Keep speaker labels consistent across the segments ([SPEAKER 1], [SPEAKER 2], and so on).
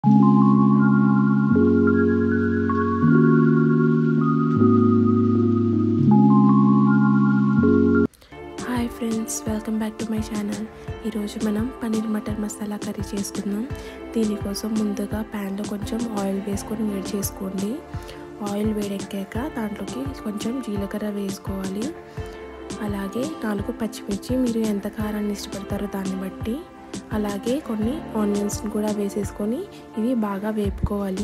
[SPEAKER 1] hi friends welcome back to my channel ఈరోజు మనం పన్నీర్ మటర్ మసాలా కర్రీ చేసుకుందాం దీనికోసం ముందుగా ప్యాన్లో కొంచెం ఆయిల్ వేసుకొని వేడి చేసుకోండి ఆయిల్ వేడెక్కాక దాంట్లోకి కొంచెం జీలకర్ర వేసుకోవాలి అలాగే నాలుగు పచ్చిమిర్చి మీరు ఎంత కారాన్ని ఇష్టపడతారో దాన్ని బట్టి అలాగే కొన్ని ఆనియన్స్ని కూడా వేసేసుకొని ఇవి బాగా వేపుకోవాలి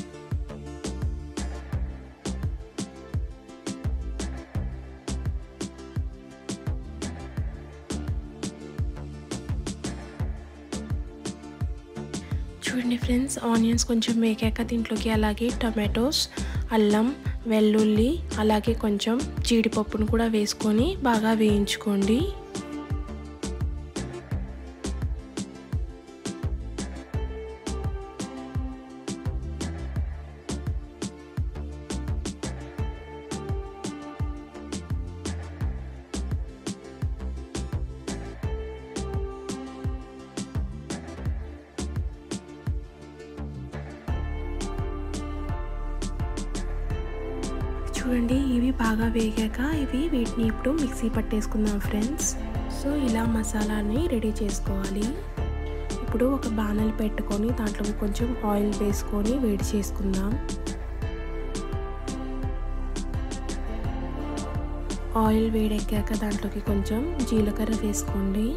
[SPEAKER 1] చూడండి ఫ్రెండ్స్ ఆనియన్స్ కొంచెం వేగాక దీంట్లోకి అలాగే టమాటోస్ అల్లం వెల్లుల్లి అలాగే కొంచెం జీడిపప్పును కూడా వేసుకొని బాగా వేయించుకోండి చూడండి ఇవి బాగా వేగాక ఇవి వీటిని ఇప్పుడు మిక్సీ పట్టేసుకుందాం ఫ్రెండ్స్ సో ఇలా మసాలాని రెడీ చేసుకోవాలి ఇప్పుడు ఒక బాణలు పెట్టుకొని దాంట్లో కొంచెం ఆయిల్ వేసుకొని వేడి చేసుకుందాం ఆయిల్ వేడెక్కాక దాంట్లోకి కొంచెం జీలకర్ర వేసుకోండి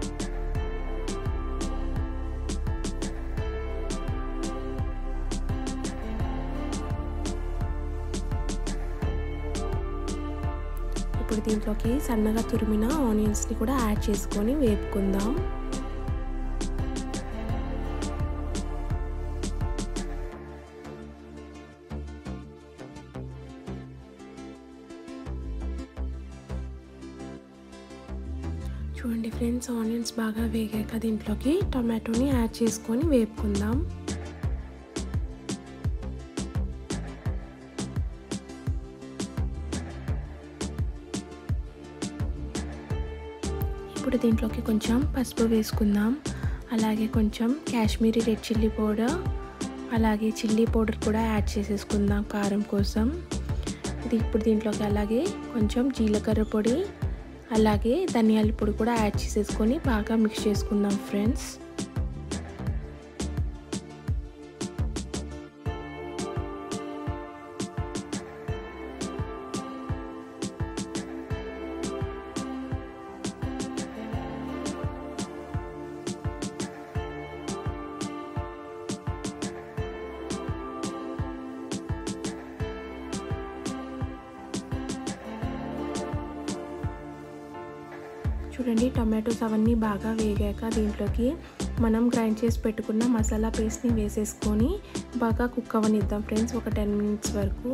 [SPEAKER 1] ఇప్పుడు దీంట్లోకి సన్నగా తురిమిన ఆనియన్స్ని కూడా యాడ్ చేసుకొని వేపుకుందాం చూడండి ఫ్రెండ్స్ ఆనియన్స్ బాగా వేగాక దీంట్లోకి టొమాటోని యాడ్ చేసుకొని వేపుకుందాం ఇప్పుడు దీంట్లోకి కొంచెం పసుపు వేసుకుందాం అలాగే కొంచెం కాశ్మీరీ రెడ్ చిల్లీ పౌడర్ అలాగే చిల్లీ పౌడర్ కూడా యాడ్ చేసేసుకుందాం కారం కోసం ఇది ఇప్పుడు దీంట్లోకి అలాగే కొంచెం జీలకర్ర పొడి అలాగే ధనియాల పొడి కూడా యాడ్ చేసేసుకొని బాగా మిక్స్ చేసుకుందాం ఫ్రెండ్స్ చూడండి టొమాటోస్ అవన్నీ బాగా వేగాక దీంట్లోకి మనం గ్రైండ్ చేసి పెట్టుకున్న మసాలా పేస్ట్ని వేసేసుకొని బాగా కుక్ అవ్వనిద్దాం ఫ్రెండ్స్ ఒక టెన్ మినిట్స్ వరకు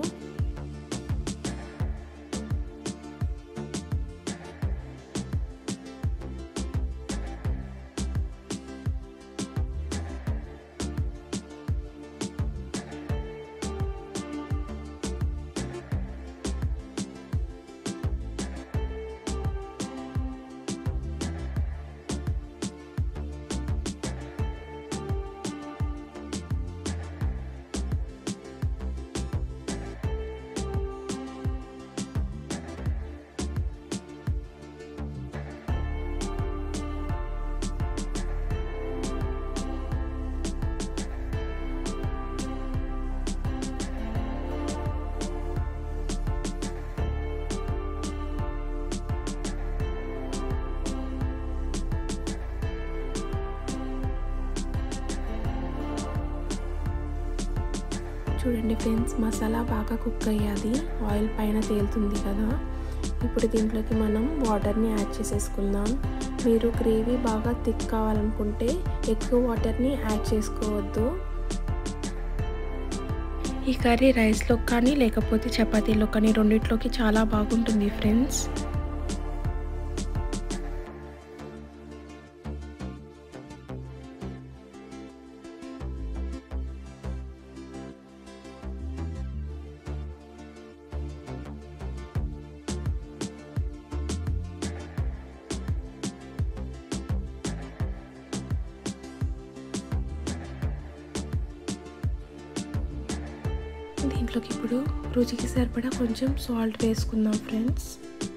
[SPEAKER 1] చూడండి ఫ్రెండ్స్ మసాలా బాగా కుక్ అయ్యాది ఆయిల్ పైన తేలుతుంది కదా ఇప్పుడు దీంట్లోకి మనం వాటర్ని యాడ్ చేసేసుకుందాం మీరు గ్రేవీ బాగా థిక్ కావాలనుకుంటే ఎక్కువ వాటర్ని యాడ్ చేసుకోవద్దు ఈ కర్రీ రైస్లో కానీ లేకపోతే చపాతీలో కానీ రెండిట్లోకి చాలా బాగుంటుంది ఫ్రెండ్స్ దీంట్లోకి ఇప్పుడు రుచికి సరిపడా కొంచెం సాల్ట్ వేసుకుందాం ఫ్రెండ్స్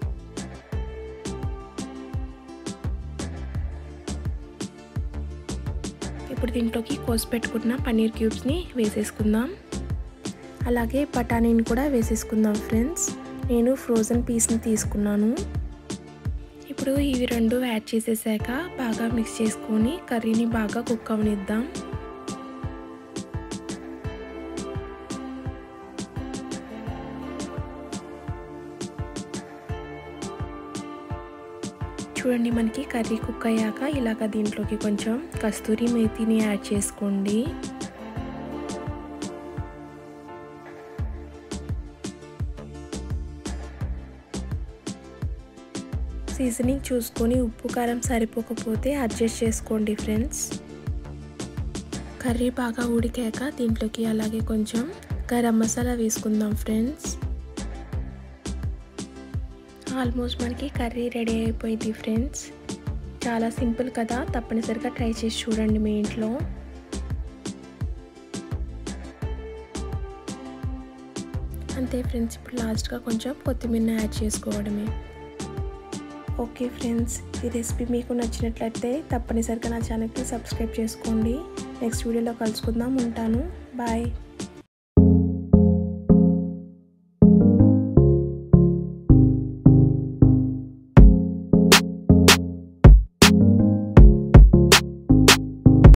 [SPEAKER 1] ఇప్పుడు దీంట్లోకి కోసి పెట్టుకున్న పన్నీర్ క్యూబ్స్ని వేసేసుకుందాం అలాగే బఠానీని కూడా వేసేసుకుందాం ఫ్రెండ్స్ నేను ఫ్రోజన్ పీస్ని తీసుకున్నాను ఇప్పుడు ఇవి రెండు యాడ్ చేసేసాక బాగా మిక్స్ చేసుకొని కర్రీని బాగా కుక్ అవనిద్దాం చూడండి మనకి కర్రీ కుక్ అయ్యాక ఇలాగ దీంట్లోకి కొంచెం కస్తూరి మేతిని యాడ్ చేసుకోండి సీజనింగ్ చూసుకొని ఉప్పు కారం సరిపోకపోతే అడ్జస్ట్ చేసుకోండి ఫ్రెండ్స్ కర్రీ బాగా ఉడికాక దీంట్లోకి అలాగే కొంచెం గరం మసాలా వేసుకుందాం ఫ్రెండ్స్ ఆల్మోస్ట్ మనకి కర్రీ రెడీ అయిపోయింది ఫ్రెండ్స్ చాలా సింపుల్ కదా తప్పనిసరిగా ట్రై చేసి చూడండి మీ ఇంట్లో అంతే ఫ్రెండ్స్ ఇప్పుడు లాస్ట్గా కొంచెం కొత్తిమీర యాడ్ చేసుకోవడమే ఓకే ఫ్రెండ్స్ ఈ రెసిపీ మీకు నచ్చినట్లయితే తప్పనిసరిగా నా ఛానల్కి సబ్స్క్రైబ్ చేసుకోండి నెక్స్ట్ వీడియోలో కలుసుకుందాం ఉంటాను బాయ్